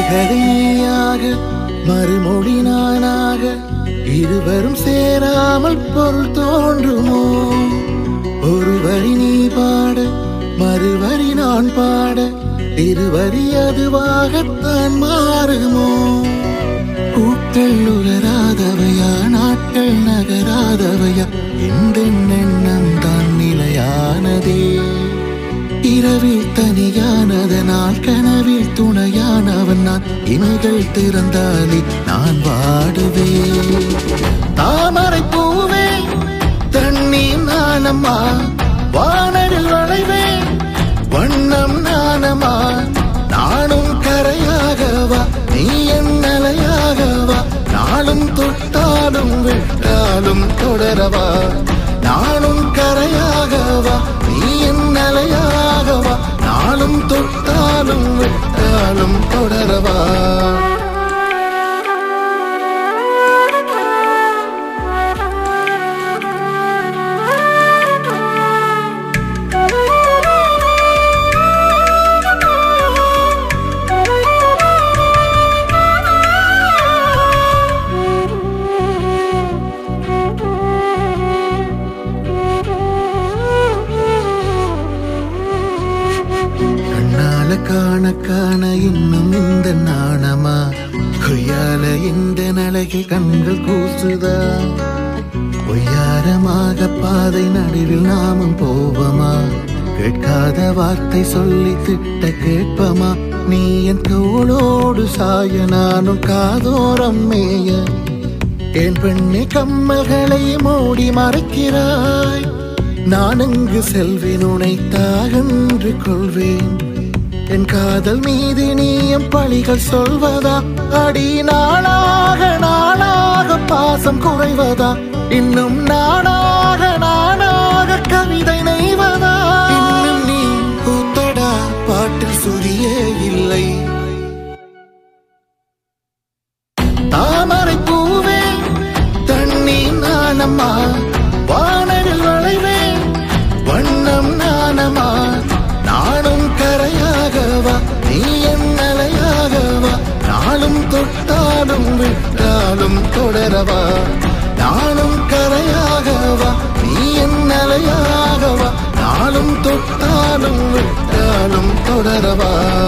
விடுகதை நீயாக மறுமொழி நானாக இருவரும் சேராமல் பொருள் தோன்றுமோ ஒரு வரி நீ பாட மறுவரி நான் பாட இருவரி அதுவாகத்தான் மாறுமோ பூக்கள் உலராதவையா நாட்கள் நகராதவையா இந்த எண்ணம் தான் நிலையானதே இரவில் தனியானதனால் கனவில் துணையானவன் நான் இமைகள் திறந்தாலே நான் வாடுவேன் தாமரை பூவே தண்ணீர் நானம்மா வானரில் வளைவேன் வண்ணம் நானம்மா நானும் கரையாகவா நீ என் நிலையாகவா நாளும் தொட்டாலும் விட்டாலும் தொடரவா நானும் கரையாகவா நீ என் நிலையாகவா நாளும் தொட்டாலும் விட்டாலும் தொடரவா கண்ணால காண காண இன்னும் இந்த நாணமா கொய்யால இந்த நலகில் கண்கள் கூசுதா பொய்யாரமாக பாதை நடுவில் நாமும் போவமா கேட்காத வார்த்தை சொல்லி திட்ட கேட்பமா நீ என் தோளோடு சாய நானும் காதோரம் மேய என் பெண்ணை கம்மல்களை மூடி மறைக்கிறாய் நான் இங்கு செல்வேன் உனை தாகன்று கொள்வேன் என் காதல் மீது நீயும் பழிகள் சொல்வதா அடி நாளாக நாளாக பாசம் குறைவதா இன்னும் நானாக நானாக கவிதை நெய்வதா இன்னும் நீ கூத்தடா பாட்டில் சுரியே இல்லை தாமரை பூவே தண்ணீர் நானம்மா வானரில் வளைவேன் வண்ணம் நானம்மா நானும் கரையாகவா நீ என் நிலையாகவா நாளும் தொட்டாலும் விட்டாலும் தொடரவா நானும் கரையாகவா நீ என் நிலையாகவா நாளும் தொட்டாலும் விட்டாலும் தொடரவா